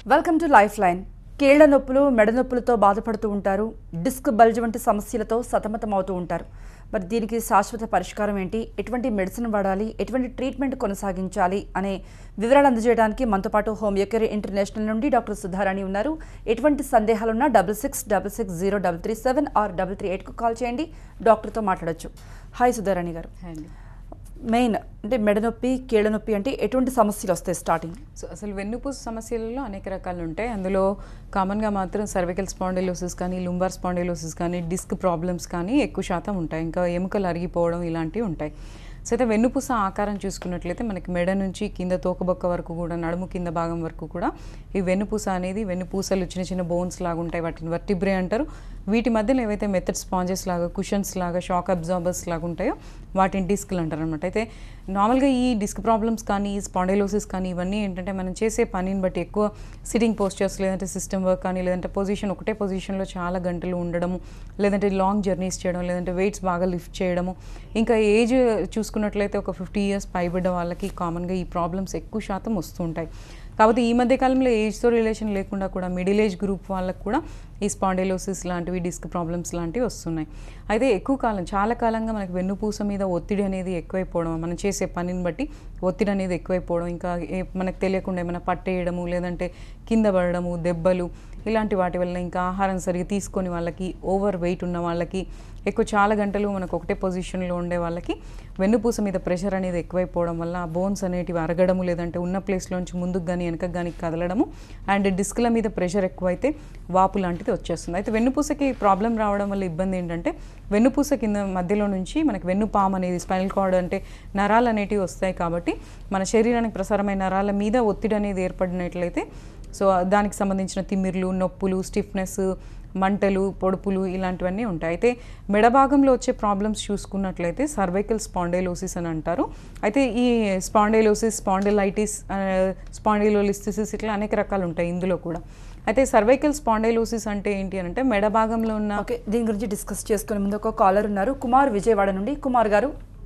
Welcome to life line కీళ్ల నొప్పులు మెడ నొప్పులతో బాధపడుతూ ఉంటారు డిస్క్ బల్జ్ వంటి సమస్యలతో సతమతం అవుతూ ఉంటారు మరి దీనికి శాశ్వత పరిష్కారం ఏంటి ఎటువంటి మెడిసిన్ వాడాలి ఎటువంటి ట్రీట్మెంట్ కొనసాగించాలి అనే వివరాలు అందజేయడానికి మనతో పాటు హోమియోకేర్ ఇంటర్నేషనల్ నుండి డాక్టర్ సుధారాణి ఉన్నారు ఎటువంటి సందేహాలున్నా double six double six zero double three seven or double three ఎయిట్కు కాల్ చేయండి డాక్టర్తో మాట్లాడొచ్చు హాయ్ సుధారాణి గారు అండి మెయిన్ అంటే మెడ నొప్పి కీళ్ళ నొప్పి అంటే ఎటువంటి సమస్యలు వస్తాయి స్టార్టింగ్ సో అసలు వెన్నుపూస సమస్యలలో అనేక రకాలు ఉంటాయి అందులో కామన్గా మాత్రం సర్వికల్ స్పాండిలోసిస్ కానీ లుంబార్ స్పాండిలోసిస్ కానీ డిస్క్ ప్రాబ్లమ్స్ కానీ ఎక్కువ శాతం ఉంటాయి ఇంకా ఎముకలు అరిగిపోవడం ఇలాంటివి ఉంటాయి సో అయితే వెన్నుపూస ఆకారం చూసుకున్నట్లయితే మనకి మెడ నుంచి కింద తోకబొక్క వరకు కూడా నడుము కింద భాగం వరకు కూడా ఈ వెన్నుపూస అనేది వెన్నుపూసలు చిన్న చిన్న బోన్స్ లాగా ఉంటాయి వాటిని వర్టిబ్రే అంటారు వీటి మధ్యలో ఏవైతే మెథడ్ స్పాంజెస్ లాగా కుషన్స్ లాగా షాక్ అబ్జార్బర్స్ లాగా ఉంటాయో వాటిని డిస్క్లు అంటారు అనమాట అయితే నార్మల్గా ఈ డిస్క్ ప్రాబ్లమ్స్ కానీ ఈ స్పాండిలోసిస్ కానీ ఇవన్నీ ఏంటంటే మనం చేసే పనిని బట్టి ఎక్కువ సిట్టింగ్ పోస్చర్స్ లేదంటే సిస్టమ్ వర్క్ కానీ లేదంటే పొజిషన్ ఒకటే పొజిషన్లో చాలా గంటలు ఉండడము లేదంటే లాంగ్ జర్నీస్ చేయడం లేదంటే వెయిట్స్ బాగా లిఫ్ట్ చేయడము ఇంకా ఏజ్ చూసుకున్నట్లయితే ఒక ఫిఫ్టీ ఇయర్స్ పైబడ్డ వాళ్ళకి కామన్గా ఈ ప్రాబ్లమ్స్ ఎక్కువ శాతం వస్తుంటాయి కాబట్టి ఈ మధ్య కాలంలో ఏజ్తో రిలేషన్ లేకుండా కూడా మిడిల్ ఏజ్ గ్రూప్ వాళ్ళకు కూడా ఈ స్పాండిలోసిస్ లాంటివి డిస్క్ ప్రాబ్లమ్స్ లాంటివి వస్తున్నాయి అయితే ఎక్కువ కాలం చాలా కాలంగా మనకి వెన్నుపూస మీద ఒత్తిడి అనేది ఎక్కువైపోవడం మనం చేసే పనిని బట్టి ఒత్తిడి అనేది ఎక్కువైపోవడం ఇంకా ఏ- మనకు తెలియకుండా ఏమైనా పట్టేయడము లేదంటే కింద పడడము దెబ్బలు ఇలాంటి వాటి వల్ల ఇంకా ఆహారం సరిగ్గా తీసుకొని వాళ్ళకి ఓవర్ వెయిట్ ఉన్న వాళ్ళకి ఎక్కువ చాలా గంటలు మనకు ఒకటే పొజిషన్లో ఉండే వాళ్ళకి వెన్నుపూస మీద ప్రెషర్ అనేది ఎక్కువైపోవడం వల్ల ఆ బోన్స్ అనేటివి అరగడము లేదంటే ఉన్న ప్లేస్లోంచి ముందుకు కానీ వెనకకు కానీ కదలడము అండ్ డిస్క్ల మీద ప్రెషర్ ఎక్కువైతే వాపు లాంటిది వచ్చేస్తుంది అయితే వెన్నుపూసకి ప్రాబ్లం రావడం వల్ల ఇబ్బంది ఏంటంటే వెన్నుపూస కింద మధ్యలో నుంచి మనకి వెన్నుపాము అనేది స్పైనల్ కార్డ్ అంటే నరాలు అనేటివి వస్తాయి కాబట్టి మన శరీరానికి ప్రసారమైన నరాల మీద ఒత్తిడి అనేది ఏర్పడినట్లయితే సో దానికి సంబంధించిన తిమ్మిర్లు నొప్పులు స్టిఫ్నెస్ మంటలు పొడుపులు ఇలాంటివన్నీ ఉంటాయి అయితే మెడ భాగంలో వచ్చే ప్రాబ్లమ్స్ చూసుకున్నట్లయితే సర్వైకల్ స్పాండైలోసిస్ అని అంటారు అయితే ఈ స్పాండైలోసిస్ స్పాండిలైటిస్ స్పాండిలోలిస్థిసిస్ ఇట్లా అనేక రకాలు ఉంటాయి ఇందులో కూడా అయితే సర్వైకల్ స్పాండైలోసిస్ అంటే ఏంటి అని అంటే మెడ భాగంలో ఉన్న ఓకే దీని గురించి డిస్కస్ చేసుకునే ముందు ఒక కాలర్ ఉన్నారు కుమార్ విజయవాడ నుండి కుమార్ గారు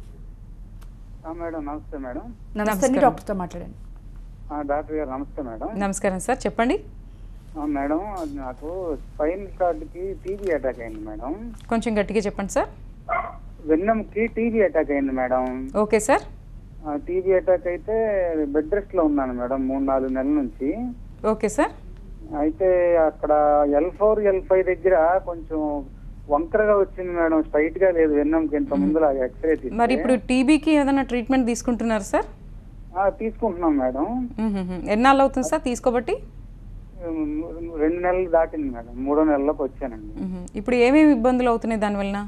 ఆ, మేడం నమస్తే మేడం నమస్తే అండి నమస్కారం. డాక్టర్తో మాట్లాడండి ఆ, డాక్టర్ గారు నమస్తే మేడం నమస్కారం సార్ చెప్పండి ఆ, మేడం అది నాకు స్పైన్ కార్డ్కి టీబీ అటాక్ అయింది మేడం కొంచెం గట్టిగా చెప్పండి సార్ వెన్నెంకి టీబీ అటాక్ అయింది madam okay sir TB attack అయితే బెడ్ రెస్ట్ లో ఉన్నాను మేడం మూడు నాలుగు నెలల నుంచి ఓకే సార్ అయితే అక్కడ ఎల్ ఫోర్ ఎల్ ఫైవ్ దగ్గర కొంచెం వంకరగా వచ్చింది మేడం స్ట్రైట్ గా లేదు వెన్నెంకి ఇంత ముందు ఎక్స్రే మరి ఇప్పుడు టీబీకి ఏదైనా ట్రీట్మెంట్ తీసుకుంటున్నారు సార్ తీసుకుంటున్నాం మేడం మ్మ్. ఎన్నాళ్ళు అవుతుంది సార్ తీసుకోబట్టి ఉమ్, రెండు నెలలు దాటింది మేడం మూడో నెలలోకి వచ్చానండి మ్మ్. ఇప్పుడు ఏమేమి ఇబ్బందులు అవుతున్నాయి దానివల్ల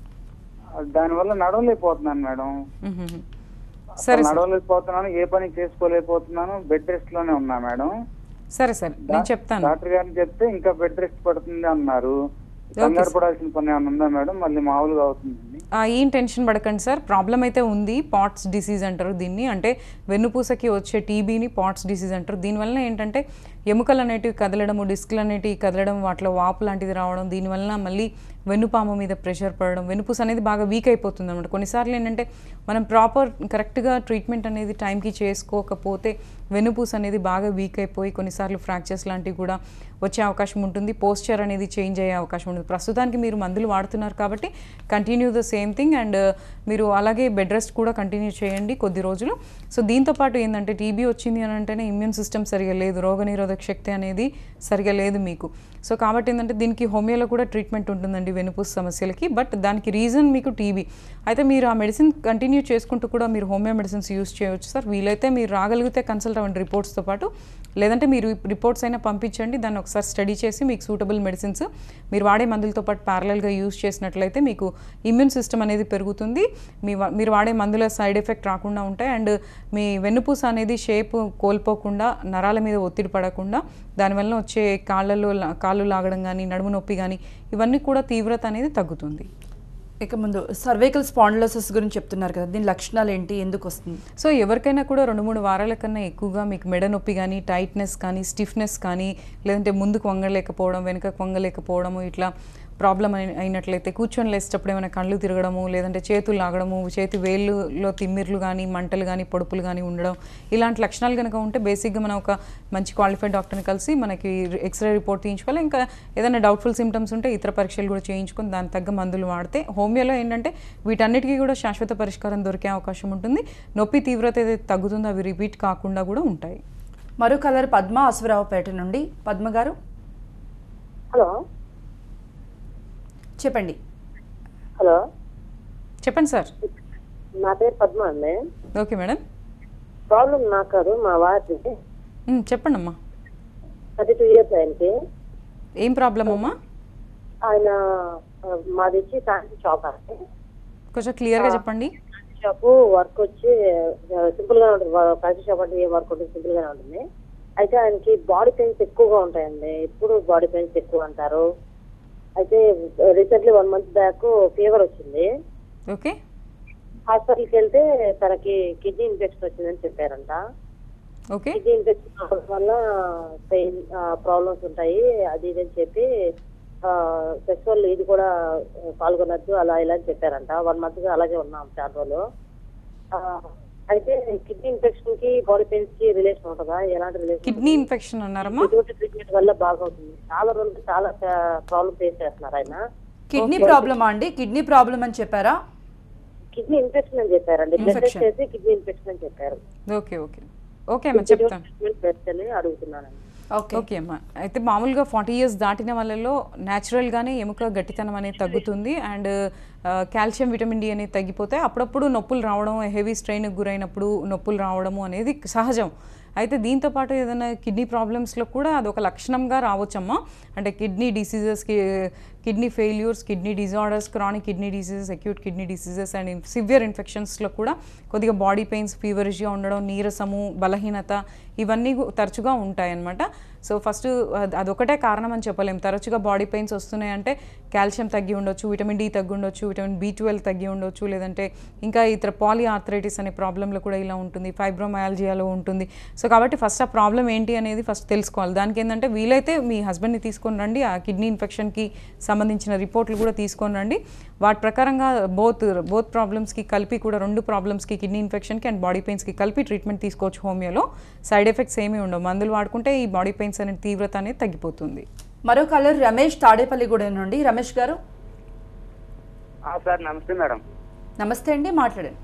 దానివల్ల నడవలేకపోతున్నాను మేడం మ్మ్. అసలు సరే సార్ నడవలేకపోతున్నాను ఏ పని చేసుకోలేకపోతున్నాను బెడ్ రెస్ట్ లోనే ఉన్నా మేడం సరే సార్ నేను చెప్తాను డాక్టర్ గారిని చెప్తే ఇంకా బెడ్ రెస్ట్ పడుతుంది అన్నారు కంగారు పడాల్సిన పని ఏమైనా ఉందా మేడం మళ్ళీ మామూలుగా అవుతుందండి ఆ, ఏం టెన్షన్ పడకండి సార్ ప్రాబ్లం అయితే ఉంది పాట్స్ డిసీజ్ అంటారు దీన్ని అంటే వెన్నుపూసకి వచ్చే టీబీని పాట్స్ డిసీజ్ అంటారు దీనివల్ల ఏంటంటే ఎముకలు అనేటివి కదలడము డిస్క్లు అనేటివి కదలడం వాటిలో వాపు లాంటిది రావడం దీనివల్ల మళ్ళీ వెన్నుపాము మీద ప్రెషర్ పడడం వెన్నుపూస అనేది బాగా వీక్ అయిపోతుంది అనమాట కొన్నిసార్లు ఏంటంటే మనం ప్రాపర్ కరెక్ట్గా ట్రీట్మెంట్ అనేది టైంకి చేసుకోకపోతే వెన్నుపూస అనేది బాగా వీక్ అయిపోయి కొన్నిసార్లు ఫ్రాక్చర్స్ లాంటివి కూడా వచ్చే అవకాశం ఉంటుంది పోస్చర్ అనేది చేంజ్ అయ్యే అవకాశం ఉంటుంది ప్రస్తుతానికి మీరు మందులు వాడుతున్నారు కాబట్టి continue the same thing and మీరు అలాగే బెడ్ రెస్ట్ కూడా కంటిన్యూ చేయండి కొద్ది రోజులు సో దీంతో పాటు ఏంటంటే టీబీ వచ్చింది అని అంటేనే ఇమ్యూన్ సిస్టమ్ సరిగా లేదు రోగనిరోధక శక్తి అనేది సరిగా లేదు మీకు సో కాబట్టి ఏంటంటే దీనికి హోమియోలో కూడా ట్రీట్మెంట్ ఉంటుందండి వెనుపూస సమస్యలకి బట్ దానికి రీజన్ మీకు టీబీ అయితే మీరు ఆ మెడిసిన్ కంటిన్యూ చేసుకుంటూ కూడా మీరు హోమియో మెడిసిన్స్ యూస్ చేయవచ్చు సార్ వీలైతే మీరు రాగలిగితే కన్సల్ట్ అవ్వండి రిపోర్ట్స్తో పాటు లేదంటే మీరు రిపోర్ట్స్ అయినా పంపించండి దాన్ని ఒకసారి స్టడీ చేసి మీకు సూటబుల్ మెడిసిన్స్ మీరు వాడే మందులతో పాటు ప్యారలల్గా యూస్ చేసినట్లయితే మీకు ఇమ్యూన్ సిస్టమ్ అనేది పెరుగుతుంది మీ వా- మీరు వాడే మందుల సైడ్ ఎఫెక్ట్ రాకుండా ఉంటాయి అండ్ మీ వెన్నుపూస అనేది షేప్ కోల్పోకుండా నరాల మీద ఒత్తిడి పడకుండా దానివల్ల వచ్చే కాళ్ళలో లా- కాళ్ళు లాగడం కానీ నడుము నొప్పి కానీ ఇవన్నీ కూడా తీవ్రత అనేది తగ్గుతుంది ఇక ముందు సర్వైకల్ స్పాండిలోసిస్ గురించి చెప్తున్నారు కదా దీని లక్షణాలు ఏంటి ఎందుకు వస్తుంది సో ఎవరికైనా కూడా రెండు మూడు వారాల కన్నా ఎక్కువగా మీకు మెడ నొప్పి కానీ టైట్నెస్ కానీ స్టిఫ్నెస్ కానీ లేదంటే ముందుకు వంగలేకపోవడం వెనుకకు వంగలేకపోవడము ఇట్లా ప్రాబ్లం అయి అయినట్లయితే కూర్చొని లేచేటప్పుడు ఏమైనా కళ్ళు తిరగడము లేదంటే చేతులు లాగడము చేతి వేళ్ళులో తిమ్మిర్లు కానీ మంటలు కానీ పొడుపులు కానీ ఉండడం ఇలాంటి లక్షణాలు కనుక ఉంటే బేసిక్గా మనం ఒక మంచి క్వాలిఫైడ్ డాక్టర్ని కలిసి మనకి ఎక్స్రే రిపోర్ట్ తీయించుకోవాలి ఇంకా ఏదైనా డౌట్ఫుల్ సిమ్టమ్స్ ఉంటే ఇతర పరీక్షలు కూడా చేయించుకొని దానికి తగ్గ మందులు వాడితే హోమియోలో ఏంటంటే వీటన్నిటికీ కూడా శాశ్వత పరిష్కారం దొరికే అవకాశం ఉంటుంది నొప్పి తీవ్రత ఏదైతే తగ్గుతుందో అవి రిపీట్ కాకుండా కూడా ఉంటాయి మరో కలర్ పద్మ అసురావుపేట నుండి పద్మ గారు హలో చెప్పండి హలో చెప్పండి సార్ నా పేరు పద్మ అండి ఓకే మేడం ప్రాబ్లం నాకు కాదు మా వారికి ఉమ్, చెప్పండి అమ్మా థర్టీ టూ ఇయర్స్ ఆయనకి ఏం ప్రాబ్లం అమ్మా ఆయన ఆ, మాది వచ్చి ఫ్యాన్సీ షాప్ అండి కొంచెం క్లియర్గా చెప్పండి షాప్ వర్క్ వచ్చి సింపుల్ గా ఉంటుంది ఫ్యాన్సీ షాప్ అంటే ఏ వర్క్ ఉంటుంది సింపుల్ గానే ఉంటుంది అయితే ఆయనకి బాడీ పెయిన్స్ ఎక్కువగా ఉంటాయండి ఎప్పుడు బాడీ పెయిన్స్ ఎక్కువ అంటారు అయితే recently one month back fever వచ్చింది ఓకే హాస్పిటల్కి వెళ్తే తనకి కిడ్నీ ఇన్ఫెక్షన్ వచ్చిందని చెప్పారంట ఓకే కిడ్నీ ఇన్ఫెక్షన్ అవడం వల్ల పెయిన్ ప్రాబ్లమ్స్ ఉంటాయి అది ఇది అని చెప్పి సెక్సువల్ ఇది కూడా ఆ, పాల్గొనొద్దు అలా ఇలా అని చెప్పారంట వన్ మంత్ గా అలాగే ఉన్నాం చాలా రోజులు ఆ, అయితే కిడ్నీ ఇన్ఫెక్షన్ కి బాడీ పెయిన్స్ కి రిలేషన్ ఉంటుందా ఎలాంటి రిలేషన్ కిడ్నీ ఇన్ఫెక్షన్ అన్నారమ్మా ఎటువంటి ట్రీట్మెంట్ వల్ల బాగవుతుంది చాలా రోజులు చాలా ప్రాబ్లమ్ ఫేస్ చేస్తున్నారు ఆయన కిడ్నీ ప్రాబ్లమా అండి కిడ్నీ ప్రాబ్లం అని చెప్పారా కిడ్నీ ఇన్ఫెక్షన్ అని చెప్పారండి బ్లడ్ టెస్ట్ Infection. చేసి కిడ్నీ ఇన్ఫెక్షన్ అని చెప్పారు ఓకే ఓకే ఓకే అమ్మా చెప్తాను ట్రీట్మెంట్ పెట్టని అడుగుతున్నానండి ఓకే ఓకే అమ్మా అయితే మామూలుగా ఫార్టీ ఇయర్స్ దాటిన వాళ్ళలో న్యాచురల్గానే ఎముక గట్టితనం అనేది తగ్గుతుంది అండ్ కాల్షియం విటమిన్ డి అనేది తగ్గిపోతే అప్పుడప్పుడు నొప్పులు రావడం హెవీ స్ట్రెయిన్కి గురైనప్పుడు నొప్పులు రావడము అనేది సహజం అయితే దీంతో పాటు ఏదైనా కిడ్నీ ప్రాబ్లమ్స్లో కూడా అది ఒక లక్షణంగా రావచ్చమ్మా అంటే కిడ్నీ డిసీజెస్కి kidney failures kidney disorders chronic kidney diseases acute kidney diseases and severe ఇన్ఫెక్షన్స్లో కూడా కొద్దిగా బాడీ పెయిన్స్ ఫీవరిష్గా ఉండడం నీరసము బలహీనత ఇవన్నీ గు- తరచుగా ఉంటాయన్నమాట సో ఫస్ట్ అదొకటే కారణం అని చెప్పలేం తరచుగా బాడీ పెయిన్స్ వస్తున్నాయి అంటే కాల్షియం తగ్గి ఉండొచ్చు విటమిన్ డి తగ్గి ఉండొచ్చు విటమిన్ బి ట్వెల్వ్ తగ్గి ఉండొచ్చు లేదంటే ఇంకా ఇతర పాలీ ఆర్థరైటిస్ అనే ప్రాబ్లంలో కూడా ఇలా ఉంటుంది ఫైబ్రోమయాలజియాలో ఉంటుంది సో కాబట్టి ఫస్ట్ ఆ ప్రాబ్లం ఏంటి అనేది ఫస్ట్ తెలుసుకోవాలి దానికి ఏంటంటే వీలైతే మీ హస్బెండ్ని తీసుకొని రండి ఆ కిడ్నీ ఇన్ఫెక్షన్కి సంబంధించిన రిపోర్ట్లు కూడా తీసుకొని రండి వాటి ప్రకారంగా బోత్ బోత్ ప్రాబ్లమ్స్కి కలిపి కూడా రెండు ప్రాబ్లమ్స్కి కిడ్నీ ఇన్ఫెక్షన్కి అండ్ బాడీ పెయిన్స్కి కలిపి ట్రీట్మెంట్ తీసుకోవచ్చు హోమియోలో సైడ్ ఎఫెక్ట్స్ ఏమీ ఉండవు మందులు వాడుకుంటే ఈ బాడీ పెయిన్స్ అనే తీవ్రత అనేది తగ్గిపోతుంది మరో కలర్ రమేష్ తాడేపల్లిగూడెం నుండి రమేష్ గారు ఆ, సార్ నమస్తే మేడం నమస్తే అండి మాట్లాడండి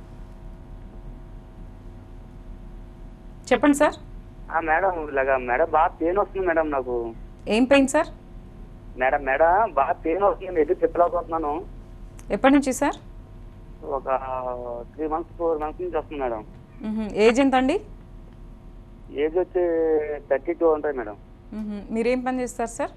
చెప్పండి సార్ ఆ మేడం ఇలాగా మేడం బాగా పెయిన్ వస్తుంది మేడం నాకు ఏం పెయిన్ సార్ మేడం మేడం బాగా పెయిన్ వస్తుంది ఎదురు చెప్పలేకపోతున్నాను ఎప్పటి నుంచి సార్ ఒక త్రీ మంత్స్ ఫోర్ మంత్స్ నుంచి వస్తుంది మేడం మ్మ్హ. ఏజ్ ఎంత అండి ఏజ్ వచ్చి థర్టీ టూ ఉంటాయి మేడం మ్మ్హ. మీరేం పని చేస్తారు సార్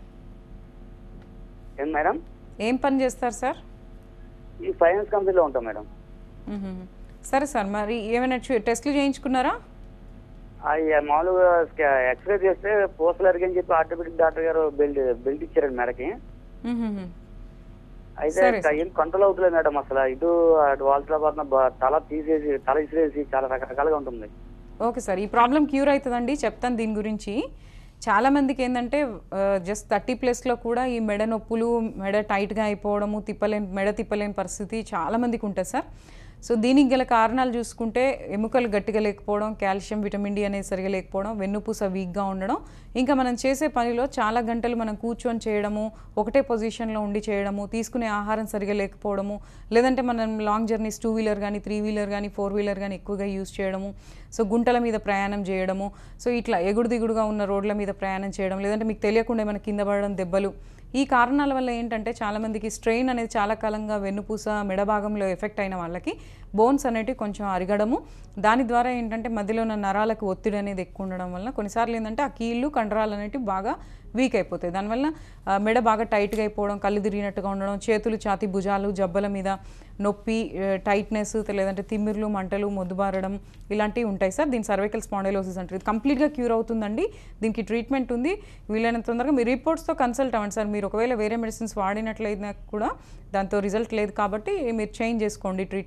ఏం మేడం ఏం పని చేస్తారు సార్ ఈ ఫైనాన్స్ కంపెనీలో ఉంటాం మేడం మ్మ్హ. సరే సార్ మరి ఏమైనా చూ- టెస్టులు చేయించుకున్నారా అవి మామూలుగా ఎక్స్రే చేస్తే పోస్టులు అరిగని చెప్పి ఆర్థోపెడిక్ డాక్టర్ గారు బెల్ట్ బెల్ట్ ఇచ్చారండి మేడకి మ్మ్హ. అయితే సరే, ఇంకా ఏం కంట్రోల్ అవుతలేదు మేడం అసలు ఇటు అటు వాళ్ళతో పాటు బ- తల తీసేసి తల ఇసిరేసి చాలా రకరకాలుగా ఉంటుంది ఓకే సార్ ఈ ప్రాబ్లం క్యూర్ అవుతుందండి చెప్తాను దీని గురించి చాలా మందికి ఏంటంటే జస్ట్ థర్టీ ప్లస్లో కూడా ఈ మెడ నొప్పులు మెడ టైట్గా అయిపోవడము తిప్పలేని మెడ తిప్పలేని పరిస్థితి చాలా మందికి ఉంటుంది సార్ సో దీనికి గల కారణాలు చూసుకుంటే ఎముకలు గట్టిగా లేకపోవడం కాల్షియం విటమిన్ డి అనేది సరిగా లేకపోవడం వెన్నుపూస వీక్గా ఉండడం ఇంకా మనం చేసే పనిలో చాలా గంటలు మనం కూర్చొని చేయడము ఒకటే పొజిషన్లో ఉండి చేయడము తీసుకునే ఆహారం సరిగా లేకపోవడము లేదంటే మనం లాంగ్ జర్నీస్ టూ వీలర్ కానీ త్రీ వీలర్ కానీ ఫోర్ వీలర్ కానీ ఎక్కువగా యూజ్ చేయడము సో గుంటల మీద ప్రయాణం చేయడము సో ఇట్లా ఎగుడు దిగుడుగా ఉన్న రోడ్ల మీద ప్రయాణం చేయడం లేదంటే మీకు తెలియకుండా ఏమైనా కింద పడడం దెబ్బలు ఈ కారణాల వల్ల ఏంటంటే చాలామందికి స్ట్రెయిన్ అనేది చాలా కాలంగా వెన్నుపూస మెడ భాగంలో ఎఫెక్ట్ అయిన వాళ్ళకి బోన్స్ అనేటివి కొంచెం అరగడము దాని ద్వారా ఏంటంటే మధ్యలో ఉన్న నరాలకు ఒత్తిడి అనేది ఎక్కువ ఉండడం వల్ల కొన్నిసార్లు ఏంటంటే ఆ కీళ్ళు కండరాలు అనేటివి బాగా వీక్ అయిపోతాయి దానివల్ల ఆ, మెడ బాగా టైట్గా అయిపోవడం కళ్ళు తిరిగినట్టుగా ఉండడం చేతులు ఛాతి భుజాలు జబ్బల మీద నొప్పి టైట్నెస్ లేదంటే తిమ్మిర్లు మంటలు మొద్దుబారడం ఇలాంటివి ఉంటాయి సార్ దీని సర్వైకల్ స్పాండైలోసిస్ అంటారు ఇది కంప్లీట్గా క్యూర్ అవుతుందండి దీనికి ట్రీట్మెంట్ ఉంది వీలైనంత తొందరగా మీ రిపోర్ట్స్తో కన్సల్ట్ అవ్వండి సార్ మీరు ఒకవేళ వేరే మెడిసిన్స్ వాడినట్లయినా కూడా దాంతో రిజల్ట్ లేదు కాబట్టి మీరు చేంజ్ చేసుకోండి ట్రీట్మెంట్ ప్యాటర్న్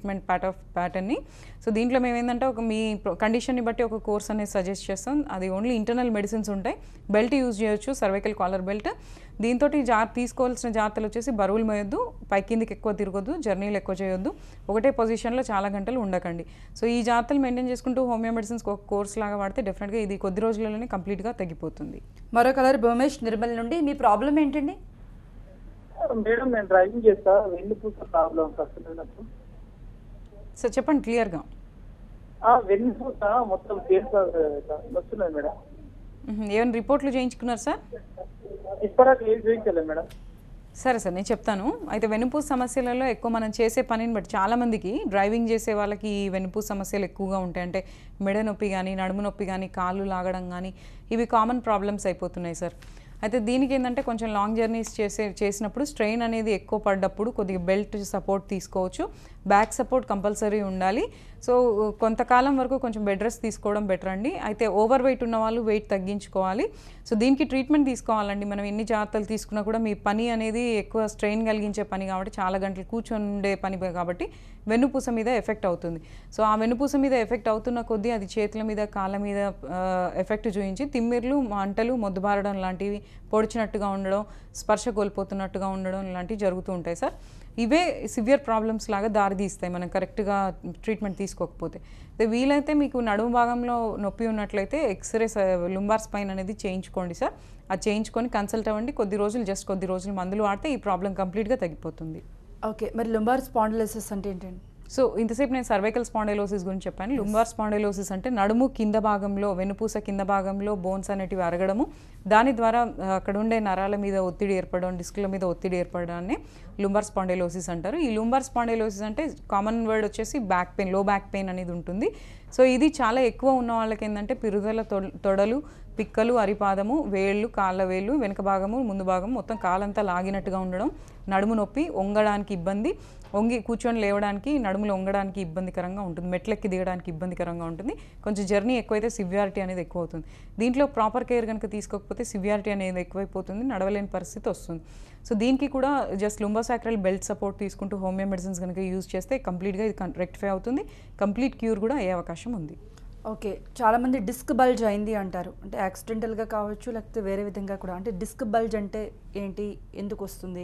ఆఫ్ ప్యాటర్న్ని సో దీంట్లో మేము ఏంటంటే ఒక మీ కండిషన్ని బట్టి ఒక కోర్స్ అనేది సజెస్ట్ చేస్తాం అది ఓన్లీ ఇంటర్నల్ మెడిసిన్స్ ఉంటాయి బెల్ట్ యూజ్ చేయొచ్చు సర్వైకల్ కాలర్ బెల్ట్ దీంతో జా తీసుకోవాల్సిన జాగ్రత్తలు వచ్చేసి బరువులు మోయొద్దు పై కిందికి ఎక్కువ తిరగొద్దు జర్నీలు ఎక్కువ చేయొద్దు ఒకటే పొజిషన్లో చాలా గంటలు ఉండకండి సో ఈ జాగ్రత్తలు మెయింటైన్ చేసుకుంటూ హోమియో మెడిసిన్స్ ఒక కోర్స్ లాగా వాడితే డెఫినెట్గా ఇది కొద్ది రోజులలోనే కంప్లీట్గా తగ్గిపోతుంది మరో కలర్ భూమేష్ నిర్మల్ నుండి మీ ప్రాబ్లం ఏంటండి మేడం నేను డ్రైవింగ్ చేస్తా వెన్నుపూస ప్రాబ్లం వస్తుంది నాకు సో చెప్పండి క్లియర్గా ఆ వెన్నుపూస మొత్తం కేసు వస్తున్నది మేడం ఏమైనా రిపోర్ట్లు చేయించుకున్నారు సార్ ఇప్పటిదాకా ఏం చూపించలేదు మేడం సరే సార్ నేను చెప్తాను అయితే వెనుపూస సమస్యలలో ఎక్కువ మనం చేసే పనిని బట్టి చాలామందికి డ్రైవింగ్ చేసే వాళ్ళకి ఈ వెనుపూస సమస్యలు ఎక్కువగా ఉంటాయి అంటే మెడ నొప్పి కానీ నడుము నొప్పి కానీ కాళ్ళు లాగడం కానీ ఇవి కామన్ ప్రాబ్లమ్స్ అయిపోతున్నాయి సార్ అయితే దీనికి ఏంటంటే కొంచెం లాంగ్ జర్నీస్ చేసే చేసినప్పుడు స్ట్రెయిన్ అనేది ఎక్కువ పడ్డప్పుడు కొద్దిగా బెల్ట్ సపోర్ట్ తీసుకోవచ్చు బ్యాక్ సపోర్ట్ కంపల్సరీ ఉండాలి సో కొంతకాలం వరకు కొంచెం బెడ్ రెస్ట్ తీసుకోవడం బెటర్ అండి అయితే ఓవర్ వెయిట్ ఉన్న వాళ్ళు వెయిట్ తగ్గించుకోవాలి సో దీనికి ట్రీట్మెంట్ తీసుకోవాలండి మనం ఎన్ని జాగ్రత్తలు తీసుకున్నా కూడా మీ పని అనేది ఎక్కువ స్ట్రెయిన్ కలిగించే పని కాబట్టి చాలా గంటలు కూర్చొని ఉండే పని కాబట్టి వెన్నుపూస మీద ఎఫెక్ట్ అవుతుంది సో ఆ వెన్నుపూస మీద ఎఫెక్ట్ అవుతున్న కొద్దీ అది చేతుల మీద కాళ్ళ మీద ఎఫెక్ట్ చూపించి తిమ్మిర్లు మంటలు మొద్దుబారడం లాంటివి పొడిచినట్టుగా ఉండడం స్పర్శ కోల్పోతున్నట్టుగా ఉండడం ఇలాంటివి జరుగుతూ ఉంటాయి సార్ ఇవే సివియర్ ప్రాబ్లమ్స్ లాగా దారితీస్తాయి మనం కరెక్ట్గా ట్రీట్మెంట్ తీసుకోకపోతే అయితే వీలైతే మీకు నడుము భాగంలో నొప్పి ఉన్నట్లయితే ఎక్స్రే లుంబార్ స్పైన్ అనేది చేయించుకోండి సార్ అది చేయించుకొని కన్సల్ట్ అవ్వండి కొద్ది రోజులు జస్ట్ కొద్ది రోజులు మందులు వాడితే ఈ ప్రాబ్లం కంప్లీట్గా తగ్గిపోతుంది ఓకే మరి లుంబార్ స్పాండిలోసిస్ అంటే ఏంటండి సో ఇంతసేపు నేను సర్వైకల్ స్పాండైలోసిస్ గురించి చెప్పాను లుంబార్ స్పాండైలోసిస్ అంటే నడుము కింద భాగంలో వెనుపూస కింద భాగంలో బోన్స్ అనేటివి అరగడము దాని ద్వారా ఆ, అక్కడ ఉండే నరాల మీద ఒత్తిడి ఏర్పడడం డిస్కుల మీద ఒత్తిడి ఏర్పడడాన్ని లుంబార్ స్పాండైలోసిస్ అంటారు ఈ లుంబార్ స్పాండైలోసిస్ అంటే కామన్ వర్డ్ వచ్చేసి బ్యాక్ పెయిన్ లో బ్యాక్ పెయిన్ అనేది ఉంటుంది సో ఇది చాలా ఎక్కువ ఉన్న వాళ్ళకి ఏంటంటే పిరుదల తొడ- తొడలు పిక్కలు అరిపాదము వేళ్ళు కాళ్ళ వేళ్ళు వెనుక భాగము ముందు భాగము మొత్తం కాలంతా లాగినట్టుగా ఉండడం నడుము నొప్పి వంగడానికి ఇబ్బంది వంగి కూర్చొని లేవడానికి నడుములు వంగడానికి ఇబ్బందికరంగా ఉంటుంది మెట్లెక్కి దిగడానికి ఇబ్బందికరంగా ఉంటుంది కొంచెం జర్నీ ఎక్కువైతే సివియారిటీ అనేది ఎక్కువ అవుతుంది దీంట్లో ప్రాపర్ కేర్ కనుక తీసుకోకపోతే సివియారిటీ అనేది ఎక్కువైపోతుంది నడవలేని పరిస్థితి వస్తుంది సో దీనికి కూడా జస్ట్ లుంబోసాక్రల్ బెల్ట్ సపోర్ట్ తీసుకుంటూ హోమియో మెడిసిన్స్ కనుక యూజ్ చేస్తే కంప్లీట్గా ఇది రెక్టిఫై అవుతుంది కంప్లీట్ క్యూర్ కూడా అయ్యే అవకాశం ఉంది ఓకే చాలామంది డిస్క్ బల్జ్ అయింది అంటారు అంటే యాక్సిడెంటల్గా కావచ్చు లేకపోతే వేరే విధంగా కూడా అంటే డిస్క్ బల్జ్ అంటే ఏంటి ఎందుకు వస్తుంది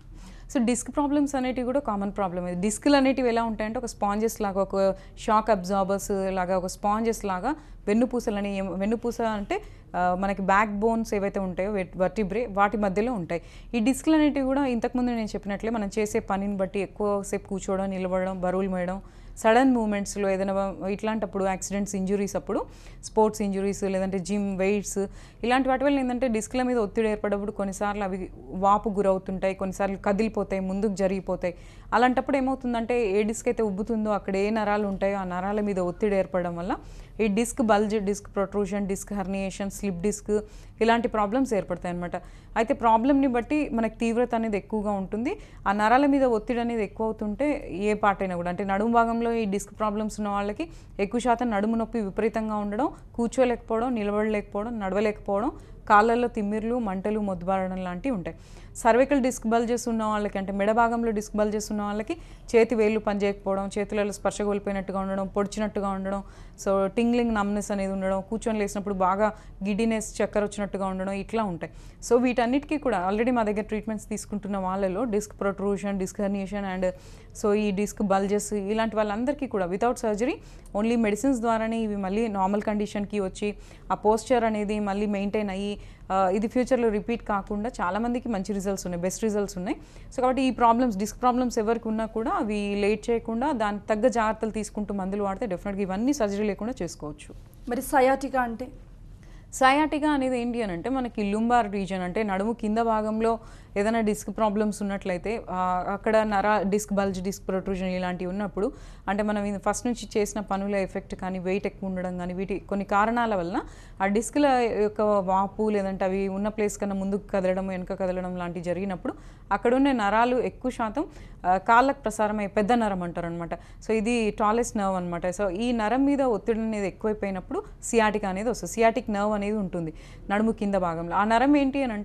సో డిస్క్ ప్రాబ్లమ్స్ అనేటివి కూడా కామన్ ప్రాబ్లమ్ ఇది డిస్క్లు అనేటివి ఎలా ఉంటాయంటే ఒక స్పాంజెస్ లాగా ఒక షాక్ అబ్జార్బర్స్ లాగా ఒక స్పాంజెస్ లాగా వెన్నుపూసలని ఏం- వెన్నుపూస అంటే ఆ, మనకి బ్యాక్ బోన్స్ ఏవైతే ఉంటాయో వర్టిబ్రే వాటి మధ్యలో ఉంటాయి ఈ డిస్క్లు అనేటివి కూడా ఇంతకుముందు నేను చెప్పినట్లే మనం చేసే పనిని బట్టి ఎక్కువసేపు కూర్చోవడం నిలబడడం బరువులు మోయడం సడన్ మూమెంట్స్లో ఏదైనా ఇట్లాంటప్పుడు యాక్సిడెంట్స్ ఇంజురీస్ అప్పుడు స్పోర్ట్స్ ఇంజురీస్ లేదంటే జిమ్ వెయిట్స్ ఇలాంటి వాటి వల్ల ఏంటంటే డిస్క్ల మీద ఒత్తిడి ఏర్పడప్పుడు కొన్నిసార్లు అవి వాపు గురవుతుంటాయి కొన్నిసార్లు కదిలిపోతాయి ముందుకు జరిగిపోతాయి అలాంటప్పుడు ఏమవుతుందంటే ఏ డిస్క్ అయితే ఉబ్బుతుందో అక్కడ ఏ నరాలు ఉంటాయో ఆ నరాల మీద ఒత్తిడి ఏర్పడడం వల్ల ఈ disc bulge disc protrusion disc herniation slip disc ఇలాంటి ప్రాబ్లమ్స్ ఏర్పడతాయి అనమాట అయితే ప్రాబ్లమ్ని బట్టి మనకి తీవ్రత అనేది ఎక్కువగా ఉంటుంది ఆ నరాల మీద ఒత్తిడి అనేది ఎక్కువ అవుతుంటే ఏ పార్ట్ అయినా కూడా అంటే నడుము భాగంలో ఈ డిస్క్ ప్రాబ్లమ్స్ ఉన్న వాళ్ళకి ఎక్కువ శాతం నడుము నొప్పి విపరీతంగా ఉండడం కూర్చోలేకపోవడం నిలబడలేకపోవడం నడవలేకపోవడం కాళ్ళల్లో తిమ్మిర్లు మంటలు మొద్దుబారడం లాంటివి ఉంటాయి సర్వికల్ డిస్క్ బల్జెస్ ఉన్న వాళ్ళకి అంటే మెడ భాగంలో డిస్క్ బల్జెస్ ఉన్న వాళ్ళకి చేతి వేళ్ళు పనిచేయకపోవడం చేతులలో స్పర్శ కోల్పోయినట్టుగా ఉండడం పొడిచినట్టుగా ఉండడం సో టింగ్లింగ్ నమ్నెస్ అనేది ఉండడం కూర్చొని లేసినప్పుడు బాగా గిడ్డినెస్ చక్కెర వచ్చినట్టుగా ఉండడం ఇట్లా ఉంటాయి సో వీటన్నిటికీ కూడా ఆల్రెడీ మా దగ్గర ట్రీట్మెంట్స్ తీసుకుంటున్న వాళ్ళలో disc protrusion disc herniation and so ఈ డిస్క్ బల్జెస్ ఇలాంటి వాళ్ళందరికీ కూడా వితౌట్ సర్జరీ ఓన్లీ మెడిసిన్స్ ద్వారానే ఇవి మళ్ళీ నార్మల్ కండిషన్కి వచ్చి ఆ పోస్చర్ అనేది మళ్ళీ మెయింటైన్ అయ్యి ఆ, ఇది ఫ్యూచర్లో రిపీట్ కాకుండా చాలామందికి మంచి రిజల్ట్స్ ఉన్నాయి బెస్ట్ రిజల్ట్స్ ఉన్నాయి సో కాబట్టి ఈ ప్రాబ్లమ్స్ డిస్క్ ప్రాబ్లమ్స్ ఎవరికి ఉన్నా కూడా అవి లేట్ చేయకుండా దానికి తగ్గ జాగ్రత్తలు తీసుకుంటూ మందులు వాడితే డెఫినెట్గా ఇవన్నీ సర్జరీ లేకుండా చేసుకోవచ్చు మరి సయాటికా అంటే సయాటిగా అనేది ఏంటి అని అంటే మనకి లుంబార్ రీజన్ అంటే నడుము కింద భాగంలో ఏదైనా డిస్క్ ప్రాబ్లమ్స్ ఉన్నట్లయితే ఆ, అక్కడ నర డిస్క్ బల్జ్ డిస్క్ ప్రొట్రూజన్ ఇలాంటివి ఉన్నప్పుడు అంటే మనం ఫస్ట్ నుంచి చేసిన పనుల ఎఫెక్ట్ కానీ వెయిట్ ఎక్కువ ఉండడం కానీ వీటి కొన్ని కారణాల వలన ఆ డిస్క్ల యొక్క వాపు లేదంటే అవి ఉన్న ప్లేస్ కన్నా ముందుకు కదలడం వెనుక కదలడం లాంటివి జరిగినప్పుడు అక్కడ ఉన్న నరాలు ఎక్కువ శాతం ఆ, కాళ్ళకు ప్రసారమై పెద్ద నరం అంటారు అనమాట సో ఇది టాలెస్ట్ నర్వ్ అనమాట సో ఈ నరం మీద ఒత్తిడి అనేది ఎక్కువైపోయినప్పుడు సియాటిక్ అనేది వస్తుంది సియాటిక్ నర్వ్ అనేది ఉంటుంది నడుము కింద భాగంలో ఆ నరం ఏంటి అని అంటే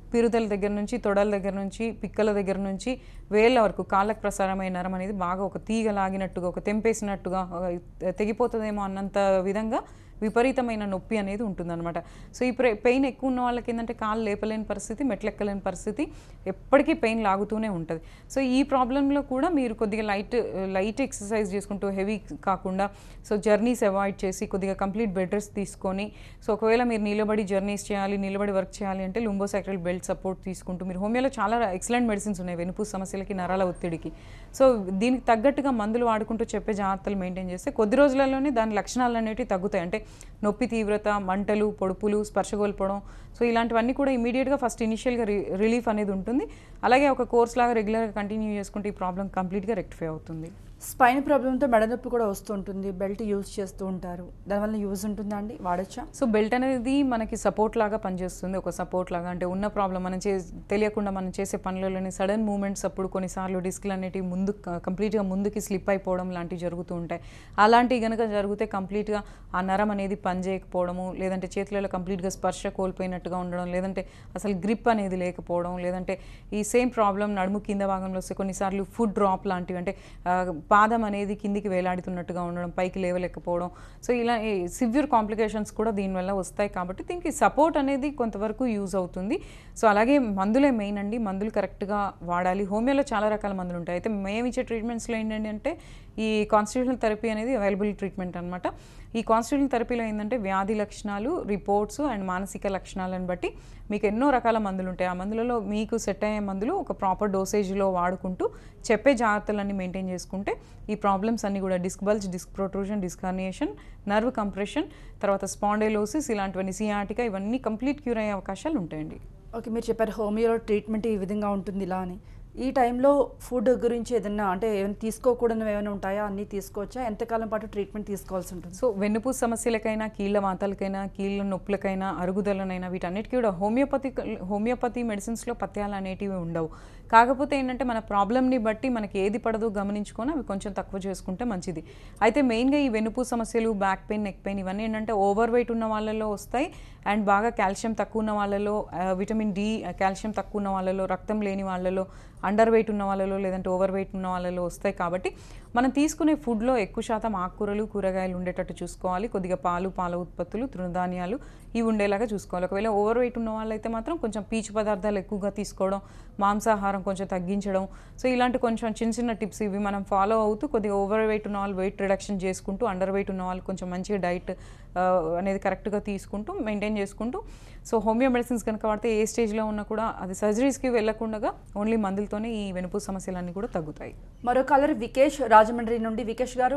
పిరుదల దగ్గర నుంచి తొడల దగ్గర నుంచి పిక్కల దగ్గర నుంచి వేళ్ళ వరకు కాళ్ళకు ప్రసారమైన నరం అనేది బాగా ఒక తీగ లాగినట్టుగా ఒక తెంపేసినట్టుగా ఆ, తెగిపోతుందేమో అన్నంత విధంగా విపరీతమైన నొప్పి అనేది ఉంటుందన్నమాట సో ఈ పెయిన్ ఎక్కువ ఉన్న వాళ్ళకి ఏంటంటే కాళ్ళు లేపలేని పరిస్థితి మెట్లెక్కలేని పరిస్థితి ఎప్పటికీ పెయిన్ లాగుతూనే ఉంటుంది సో ఈ ప్రాబ్లంలో కూడా మీరు కొద్దిగా లైట్ లైట్ ఎక్సర్సైజ్ చేసుకుంటూ హెవీ కాకుండా సో జర్నీస్ అవాయిడ్ చేసి కొద్దిగా కంప్లీట్ బెడ్ రెస్ట్ తీసుకొని సో ఒకవేళ మీరు నిలబడి జర్నీస్ చేయాలి నిలబడి వర్క్ చేయాలి అంటే లుంబోసాక్రల్ బెల్ట్ సపోర్ట్ తీసుకుంటూ మీరు హోమియోలో చాలా ఎక్సలెంట్ మెడిసిన్స్ ఉన్నాయి వెనుపు సమస్యలకి నరాల ఒత్తిడికి సో దీనికి తగ్గట్టుగా మందులు వాడుకుంటూ చెప్పే జాగ్రత్తలు మెయింటైన్ చేస్తే కొద్ది రోజులలోనే దాని లక్షణాలు అనేవి తగ్గుతాయి అంటే నొప్పి తీవ్రత మంటలు పొడుపులు స్పర్శ కోల్పోవడం సో ఇలాంటివన్నీ కూడా ఇమీడియట్గా ఫస్ట్ ఇనిషియల్గా రి రిలీఫ్ అనేది ఉంటుంది అలాగే ఒక కోర్స్ లాగా రెగ్యులర్గా కంటిన్యూ చేసుకుంటే ఈ ప్రాబ్లం కంప్లీట్గా రెక్టిఫై అవుతుంది స్పైన్ ప్రాబ్లంతో మెడ నొప్పి కూడా వస్తూ ఉంటుంది బెల్ట్ యూజ్ చేస్తూ ఉంటారు దానివల్ల యూజ్ ఉంటుందా అండి వాడచ్చా సో బెల్ట్ అనేది మనకి సపోర్ట్ లాగా పనిచేస్తుంది ఒక సపోర్ట్ లాగా అంటే ఉన్న ప్రాబ్లం మనం చే తెలియకుండా మనం చేసే పనులలోనే సడన్ మూమెంట్స్ అప్పుడు కొన్నిసార్లు డిస్క్లు అనేటివి ముందు కంప్లీట్గా ముందుకి స్లిప్ అయిపోవడం లాంటివి జరుగుతూ ఉంటాయి అలాంటివి కనుక జరిగితే కంప్లీట్గా ఆ నరం అనేది పనిచేయకపోవడము లేదంటే చేతులలో కంప్లీట్గా స్పర్శ కోల్పోయినట్టుగా ఉండడం లేదంటే అసలు గ్రిప్ అనేది లేకపోవడం లేదంటే ఈ సేమ్ ప్రాబ్లం నడుము కింద భాగంలో వస్తే కొన్నిసార్లు ఫుడ్ డ్రాప్ లాంటివి అంటే ఆ, పాదం అనేది కిందికి వేలాడుతున్నట్టుగా ఉండడం పైకి లేవలేకపోవడం సో ఇలా సివియర్ కాంప్లికేషన్స్ కూడా దీనివల్ల వస్తాయి కాబట్టి దీనికి సపోర్ట్ అనేది కొంతవరకు యూజ్ అవుతుంది సో అలాగే మందులే మెయిన్ అండి మందులు కరెక్ట్గా వాడాలి హోమియోలో చాలా రకాల మందులు ఉంటాయి అయితే మేము ఇచ్చే ట్రీట్మెంట్స్లో ఏంటంటే అంటే ఈ కాన్స్టిట్యూషనల్ థెరపీ అనేది అవైలబుల్ ట్రీట్మెంట్ అనమాట ఈ కాన్స్టిట్యూషనల్ థెరపీలో ఏంటంటే వ్యాధి లక్షణాలు రిపోర్ట్స్ అండ్ మానసిక లక్షణాలను బట్టి మీకు ఎన్నో రకాల మందులు ఉంటాయి ఆ మందులలో మీకు సెట్ అయ్యే మందులు ఒక ప్రాపర్ డోసేజ్లో వాడుకుంటూ చెప్పే జాగ్రత్తలన్నీ మెయింటైన్ చేసుకుంటే ఈ ప్రాబ్లమ్స్ అన్నీ కూడా disc bulge disc protrusion disc herniation nerve compression తర్వాత స్పాండైలోసిస్ ఇలాంటివన్నీ సియాటికా ఇవన్నీ కంప్లీట్ క్యూర్ అయ్యే అవకాశాలు ఉంటాయండి ఓకే మీరు చెప్పారు హోమియోలో ట్రీట్మెంట్ ఈ విధంగా ఉంటుంది ఇలా అని ఈ టైంలో ఫుడ్ గురించి ఏదైనా అంటే ఏమైనా తీసుకోకూడనివి ఏమైనా ఉంటాయా అన్నీ తీసుకోవచ్చా ఎంతకాలం పాటు ట్రీట్మెంట్ తీసుకోవాల్సి ఉంటుంది సో వెన్నుపూస సమస్యలకైనా కీళ్ళ వాతాలకైనా కీళ్ళ నొప్పులకైనా అరుగుదలనైనా వీటన్నిటికీ కూడా హోమియోపతి హోమియోపతి మెడిసిన్స్లో పత్యాలు అనేటివి ఉండవు కాకపోతే ఏంటంటే మన ప్రాబ్లమ్ని బట్టి మనకి ఏది పడదో గమనించుకొని అవి కొంచెం తక్కువ చేసుకుంటే మంచిది అయితే మెయిన్గా ఈ వెన్నుపూ సమస్యలు బ్యాక్ పెయిన్ నెక్ పెయిన్ ఇవన్నీ ఏంటంటే ఓవర్ వెయిట్ ఉన్న వాళ్ళలో వస్తాయి అండ్ బాగా కాల్షియం తక్కువ ఉన్న వాళ్ళలో ఆ, విటమిన్ డి కాల్షియం తక్కువ ఉన్న వాళ్ళలో రక్తం లేని వాళ్ళలో అండర్ వెయిట్ ఉన్న వాళ్ళలో లేదంటే ఓవర్ వెయిట్ ఉన్న వాళ్ళలో వస్తాయి కాబట్టి మనం తీసుకునే ఫుడ్లో ఎక్కువ శాతం ఆకుకూరలు కూరగాయలు ఉండేటట్టు చూసుకోవాలి కొద్దిగా పాలు పాల ఉత్పత్తులు తృణధాన్యాలు ఇవి ఉండేలాగా చూసుకోవాలి ఒకవేళ ఓవర్ వెయిట్ ఉన్న వాళ్ళైతే మాత్రం కొంచెం పీచు పదార్థాలు ఎక్కువగా తీసుకోవడం మాంసాహారం కొంచెం తగ్గించడం సో ఇలాంటి కొంచెం చిన్న చిన్న టిప్స్ ఇవి మనం ఫాలో అవుతూ కొద్దిగా ఓవర్ వెయిట్ ఉన్న వాళ్ళు వెయిట్ రిడక్షన్ చేసుకుంటూ అండర్ వెయిట్ ఉన్న వాళ్ళు కొంచెం మంచిగా డైట్ అనేది కరెక్ట్గా తీసుకుంటూ మెయింటైన్ చేసుకుంటూ సో హోమియో మెడిసిన్స్ కనుక వాడితే ఏ స్టేజ్లో ఉన్నా కూడా అది సర్జరీస్కి వెళ్ళకుండా ఓన్లీ మందులతోనే ఈ వెనుపు సమస్యలన్నీ కూడా తగ్గుతాయి మరో కలర్ వికేష్ రాజమండ్రి నుండి వికేష్ గారు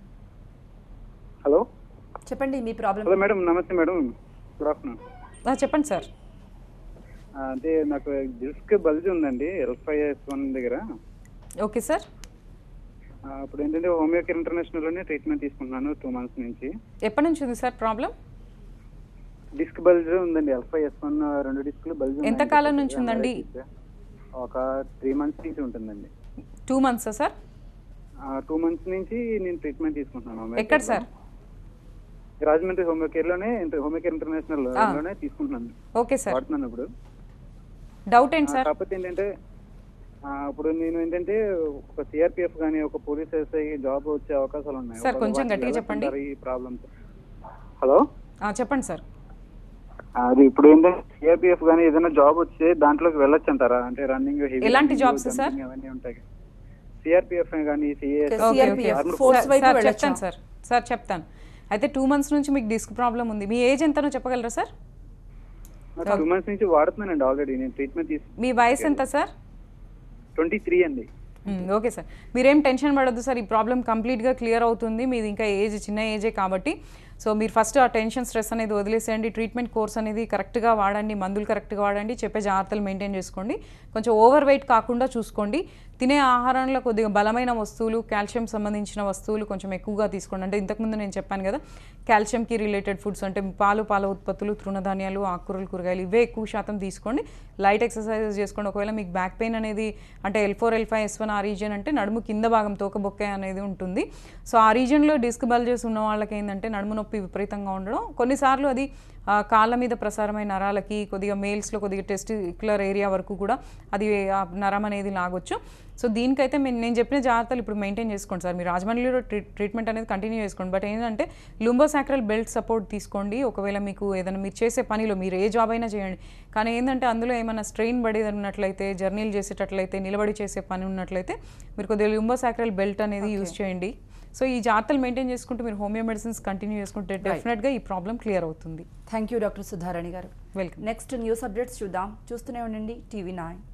హలో చెప్పండి మీ ప్రాబ్లం హలో మేడం నమస్తే మేడం గుడ్ ఆఫ్టర్నూన్ ఆ, చెప్పండి సార్ అంటే నాకు డిస్క్ బల్జ్ ఉందండి ఎల్ఫైఎస్ వన్ దగ్గర ఓకే సార్ ఆ, ఇప్పుడు ఏంటంటే హోమియోకేర్ ఇంటర్నేషనల్లోనే ట్రీట్మెంట్ తీసుకుంటున్నాను టూ మంత్స్ నుంచి ఎప్పటి నుంచి ఉంది సార్ ప్రాబ్లం డిస్క్ బల్జ్ ఉందండి ఎల్ఫైఎస్ వన్ రెండు డిస్క్లు బల్జ్ ఉన్నాయి. ఎంత కాలం నుంచి ఉందండి? ఒక త్రీ మంత్స్ నుంచి ఉంటుందండి టూ మంత్సా సార్ టూ మంత్స్ నుంచి నేను ట్రీట్మెంట్ తీసుకుంటున్నాను హోమియోకేర్ ఎక్కడ లో. సార్ రాజమండ్రి హోమియోకేర్ లోనే ఇంటర్- హోమియోకేర్ ఇంటర్నేషనల్ ఆ. లోనే తీసుకుంటున్నాను ఓకే సార్ వాడుతున్నాను ఇప్పుడు డౌట్ ఏంటి ఆ, సార్ కాకపోతే ఏంటంటే ఆ, ఇప్పుడు నేను ఏంటంటే ఒక సిఆర్పిఎఫ్ కానీ ఒక పోలీస్ ఎస్ఐ జాబ్ వచ్చే అవకాశాలు ఉన్నాయి సార్, ఒకవేళ కొంచెం వాటికి గట్టిగా చెప్పండి. వెళ్ళకుంటారు ఈ ప్రాబ్లమ్స్ హలో ఆ, చెప్పండి సార్ అది ఇప్పుడు ఏంటంటే సిఆర్పిఎఫ్ కానీ ఏదైనా జాబ్ వస్తే దాంట్లోకి వెళ్ళొచ్చు అంటారా అంటే రన్నింగ్ ఎలాంటి jobs, sir? అవన్నీ ఉంటాయి సిఆర్పిఎఫ్ కానీ CAS Okay, okay CRPF, okay force sir, వైపు సార్ వెళ్ళొచ్చా? చెప్తాను సార్ సార్ చెప్తాను అయితే టూ మంత్స్ నుంచి మీకు డిస్క్ ప్రాబ్లం ఉంది మీ ఏజ్ ఎంతనో చెప్పగలరా సార్ టూ మంత్స్ నుంచి వాడుతున్నానండి ఆల్రెడీ నేను ట్రీట్మెంట్ తీసు మీ వయసు ఎంత సార్ ట్వంటీ త్రీ అండి మ్మ్, ఓకే సార్ మీరేం టెన్షన్ పడొద్దు సార్ ఈ ప్రాబ్లం కంప్లీట్గా క్లియర్ అవుతుంది మీది ఇంకా ఏజ్ చిన్న ఏజే కాబట్టి సో మీరు ఫస్ట్ ఆ టెన్షన్ స్ట్రెస్ అనేది వదిలేసేయండి ట్రీట్మెంట్ కోర్స్ అనేది కరెక్ట్గా వాడండి మందులు కరెక్ట్గా వాడండి చెప్పే జాగ్రత్తలు మెయింటైన్ చేసుకోండి కొంచెం ఓవర్ వెయిట్ కాకుండా చూసుకోండి తినే ఆహారంలో కొద్దిగా బలమైన వస్తువులు కాల్షియం సంబంధించిన వస్తువులు కొంచెం ఎక్కువగా తీసుకోండి అంటే ఇంతకుముందు నేను చెప్పాను కదా కాల్షియంకి రిలేటెడ్ ఫుడ్స్ అంటే పాలు పాల ఉత్పత్తులు తృణధాన్యాలు ఆకుకూరలు కూరగాయలు ఇవే ఎక్కువ శాతం తీసుకోండి లైట్ ఎక్సర్సైజెస్ చేసుకోండి ఒకవేళ మీకు బ్యాక్ పెయిన్ అనేది అంటే L four L five S one ఆ రీజియన్ అంటే నడుము కింద భాగం తోకబొక్క అనేది ఉంటుంది సో ఆ రీజియన్లో డిస్క్ బల్జెస్ ఉన్న వాళ్ళకి ఏంటంటే నడుము నొప్పి నొప్పి విపరీతంగా ఉండడం కొన్నిసార్లు అది ఆ, కాళ్ళ మీద ప్రసారమైన నరాలకి కొద్దిగా మేల్స్లో కొద్దిగా టెస్టిక్యులర్ ఏరియా వరకు కూడా అది ఆ నరం అనేది లాగొచ్చు సో దీనికైతే మేము నేను చెప్పిన జాగ్రత్తలు ఇప్పుడు మెయింటైన్ చేసుకోండి సార్ మీరు రాజమండ్రిలో ట్రీ- ట్రీట్మెంట్ అనేది కంటిన్యూ చేసుకోండి బట్ ఏంటంటే లుంబోసాక్రల్ బెల్ట్ సపోర్ట్ తీసుకోండి ఒకవేళ మీకు ఏదైనా మీరు చేసే పనిలో మీరు ఏ జాబ్ అయినా చేయండి కానీ ఏంటంటే అందులో ఏమైనా స్ట్రెయిన్ పడి ఉన్నట్లయితే జర్నీలు చేసేటట్లయితే నిలబడి చేసే పని ఉన్నట్లయితే మీరు కొద్దిగా లుంబోసాక్రల్ బెల్ట్ అనేది యూజ్ చేయండి సో ఈ జాగ్రత్తలు మెయింటైన్ చేసుకుంటూ మీరు హోమియో మెడిసిన్స్ కంటిన్యూ చేసుకుంటే డెఫినెట్గా ఈ ప్రాబ్లం క్లియర్ అవుతుంది thank you doctor Sudharani garu welcome next news updates చూద్దాం చూస్తూనే ఉండండి టీవీ నైన్